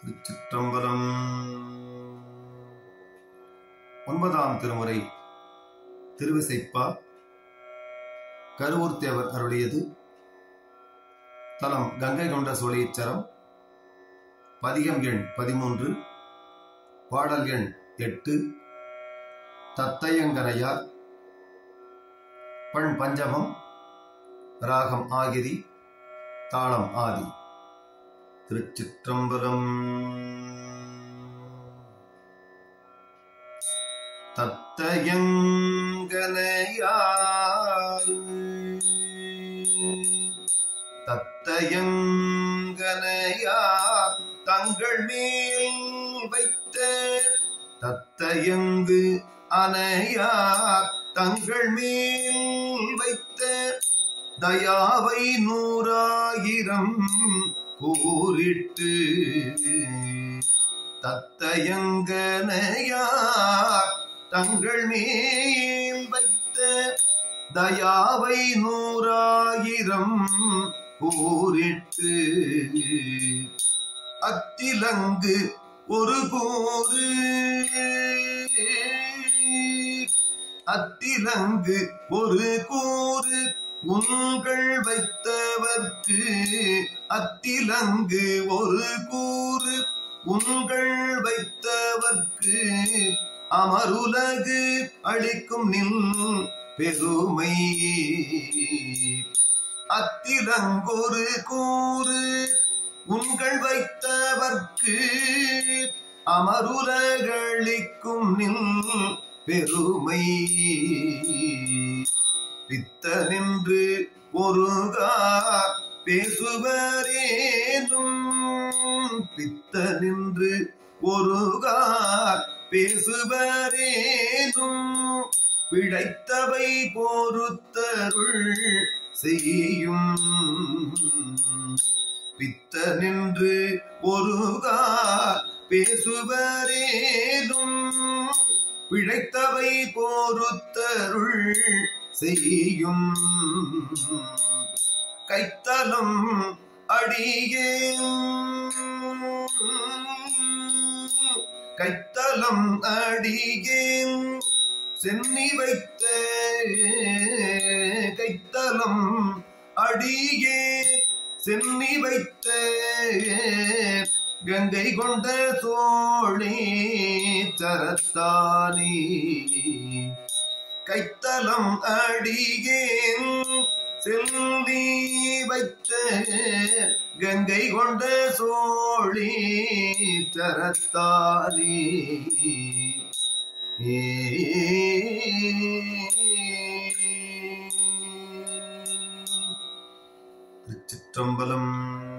திருச்சிற்றம்பலம் ஒன்பதாம் திருமுறை திருவிசைப்பா கருவூர் தேவர் அருளியது தலம் கங்கை கொண்ட சோழியச்சரம் பதிகம் எண் பதிமூன்று பாடல் எண் எட்டு தத்தையங்கரையார் பண் பஞ்சமம் ராகம் ஆகிரி தாளம் ஆதி திருச்சிற்றம்பலம் தத்தயங்கனையார் தத்தயங்கனையார் தங்கள் மேல் வைத்த தத்தயங்கு அனையார் தங்கள் மேல் வைத்த தயாவை நூறாயிரம் கூறிட்டு தத்தயங்கனையார் தங்கள் மேல் வைத்த தயாவை நூறாயிரம் கூறிட்டு அத்திலங்கு ஒரு கூறு அத்திலங்கு ஒரு கூறு உங்கள் வைத்தவர்க்கு அத்திலங்கு ஒரு கூறு உங்கள் வைத்தவர்க்கு அமருலகு அளிக்கும் நில் பெருமை அத்திலங்கொரு கூறு உங்கள் வைத்தவர்க்கு அமருலகளிக்கும் நில் பெருமை பித்தனின்று ஒருகார் பேசுவரேனும் பித்தனின்று ஒருகார் பேசுவரேனும் பிழைத்தவை பொறுத்தருள் செய்யும் பித்தனின்று ஒருகார் பேசுவரேனும் பிழைத்தவை பொறுத்தருள் செய்யும் கைத்தலம் அடியே கைத்தலம் அடியேன் சென்னி வைத்த கைத்தலம் அடியே சென்னி வைத்த கங்கை கொண்ட சோழி சரத்தானி கைத்தலம் அடியேன் செல்வி வைத்த கங்கை கொண்ட சோழி தரத்தானி திருச்சிற்றம்பலம்